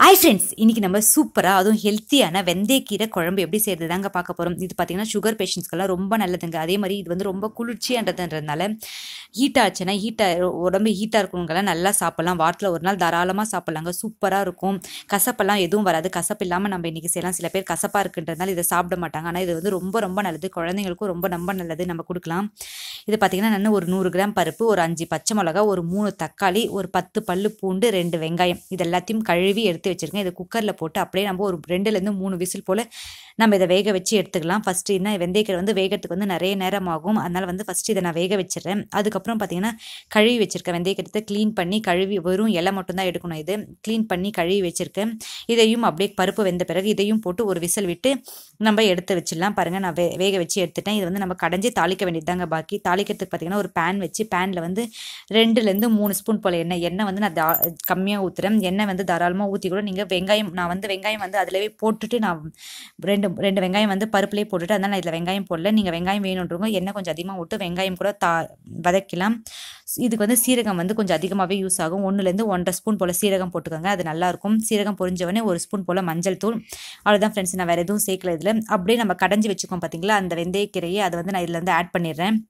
hi friends இன்றைக்கி நம்ம சூப்பராக அதுவும் ஹெல்த்தியான வெந்தயக்கீரை குழம்பு எப்படி செய்கிறது தாங்க பார்க்க போகிறோம் இது பார்த்திங்கன்னா சுகர் பேஷண்ட்ஸ்க்கெல்லாம் ரொம்ப நல்லதுங்க அதே மாதிரி இது வந்து ரொம்ப குளிர்ச்சியான்றதுன்றதுனால ஹீட் ஆச்சுன்னா ஹீட்டாக உடம்பு ஹீட்டாக இருக்கவங்கெல்லாம் நல்லா சாப்பிட்லாம் வாரத்தில் ஒரு நாள் தாராளமாக சாப்பிட்லாங்க சூப்பராக இருக்கும் கசப்பெல்லாம் எதுவும் வராது கசப்பு இல்லாமல் நம்ம இன்றைக்கி செய்யலாம் சில பேர் கசப்பாக இருக்குன்றதுனால இதை சாப்பிட மாட்டாங்க ஆனால் இது வந்து ரொம்ப ரொம்ப நல்லது குழந்தைங்களுக்கும் ரொம்ப ரொம்ப நல்லது நம்ம கொடுக்கலாம் இது பார்த்திங்கன்னா நான் ஒரு நூறு கிராம் பருப்பு ஒரு அஞ்சு பச்சை மிளகா ஒரு மூணு தக்காளி ஒரு பத்து பல்லு பூண்டு ரெண்டு வெங்காயம் இது எல்லாத்தையும் கழுவி எடுத்து வச்சுருக்கேன் இதை குக்கரில் போட்டு அப்படியே நம்ம ஒரு ரெண்டுலேருந்து மூணு விசில் போல் நம்ம இதை வேக வச்சு எடுத்துக்கலாம் ஃபஸ்ட்டு என்ன வெந்தயக்கீரை வந்து வேகிறதுக்கு வந்து நிறைய நேரம் ஆகும் அதனால் வந்து ஃபஸ்ட்டு இதை நான் வேக வச்சிடுறேன் அதுக்கப்புறம் பார்த்தீங்கன்னா கழுவி வச்சுருக்கேன் வெந்தயக்கீரத்தை க்ளீன் பண்ணி கழுவி வெறும் இலை மட்டும்தான் எடுக்கணும் இது க்ளீன் பண்ணி கழுவி வச்சுருக்கேன் இதையும் அப்படியே பருப்பு வெந்த பிறகு இதையும் போட்டு ஒரு விசில் விட்டு நம்ம எடுத்து வச்சிடலாம் பாருங்கள் நான் வே வேக வச்சு எடுத்துட்டேன் இது வந்து நம்ம கடைஞ்சி தாளிக்க வேண்டியதுதாங்க பாக்கி தாளிக்கிறதுக்கு பார்த்தீங்கன்னா ஒரு பேன் வச்சு பேனில் வந்து ரெண்டுலேருந்து மூணு ஸ்பூன் போல் எண்ணெய் எண்ணெய் வந்து நான் தா கம்மியாக ஊற்றுறேன் எண்ணெய் வந்து தாராளமாக ஊற்றி கூட நீங்கள் வெங்காயம் நான் வந்து வெங்காயம் வந்து அதிலவே போட்டுட்டு நான் ரெண்டு ரெண்டு வெங்காயம் வந்து பருப்புலேயே போட்டுட்டு அதனால் நான் இதில் வெங்காயம் போடல நீங்கள் வெங்காயம் வேணுன்றவங்க எண்ணெய் கொஞ்சம் அதிகமாக விட்டு வெங்காயம் கூட தா வதக்கலாம் இதுக்கு வந்து சீரகம் வந்து கொஞ்சம் அதிகமாகவே யூஸ் ஆகும் ஒன்றுலேருந்து ஒன்றரை ஸ்பூன் போல் சீரகம் போட்டுக்கோங்க அது நல்லாயிருக்கும் சீரகம் பொரிஞ்சவொடனே ஒரு ஸ்பூன் போல் மஞ்சள் தூள் அவ்வளோதான் ஃப்ரெண்ட்ஸ் நான் வேறு எதுவும் சேர்க்கல இதில் அப்படியே நம்ம கடைஞ்சி வச்சுக்கோம் பார்த்தீங்களா அந்த வெந்தயக்கீரையை அதை வந்து நான் இதில் வந்து ஆட் பண்ணிடுறேன்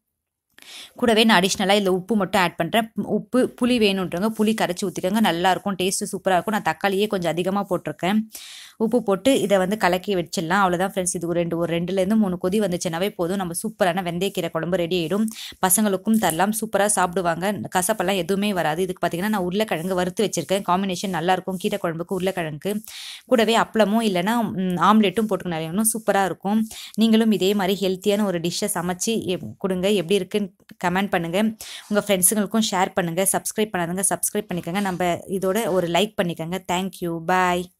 கூடவே நான் அடிஷ்னலாக இதில் உப்பு மட்டும் ஆட் பண்ணுறேன் உப்பு புளி வேணுன்றவங்க புளி கரைச்சி ஊற்றிக்கோங்க நல்லாயிருக்கும் டேஸ்ட்டு சூப்பராக இருக்கும் நான் தக்காளியே கொஞ்சம் அதிகமாக போட்டிருக்கேன் உப்பு போட்டு இதை வந்து கலக்கி வச்சிடலாம் அவ்வளோதான் ஃப்ரெண்ட்ஸ் இது ஒரு ரெண்டு ஒரு ரெண்டுலேருந்து மூணு கொதி வந்துச்சுனாவே போதும் நம்ம சூப்பரான வெந்தயக்கீரை குழம்பு ரெடி ஆகிடும் பசங்களுக்கும் தரலாம் சூப்பராக சாப்பிடுவாங்க கசப்பெல்லாம் எதுவுமே வராது இதுக்கு பார்த்தீங்கன்னா நான் உருளைக்கிழங்கு வறுத்து வச்சிருக்கேன் காம்பினேஷன் நல்லாயிருக்கும் கீரை குழம்புக்கு உருளைக்கிழங்கு கூடவே அப்பளமும் இல்லைனா ஆம்லெட்டும் போட்டுக்கணும் இன்னும் சூப்பராக இருக்கும் நீங்களும் இதே மாதிரி ஹெல்த்தியான ஒரு டிஷ்ஷை சமைச்சு கொடுங்க எப்படி இருக்குன்னு கமெண்ட் பண்ணுங்கள் உங்கள் ஃப்ரெண்ட்ஸுங்களுக்கும் ஷேர் பண்ணுங்கள் சப்ஸ்கிரைப் பண்ணாதுங்க சப்ஸ்கிரைப் பண்ணிக்கோங்க நம்ம இதோட ஒரு லைக் பண்ணிக்கோங்க தேங்க்யூ பாய்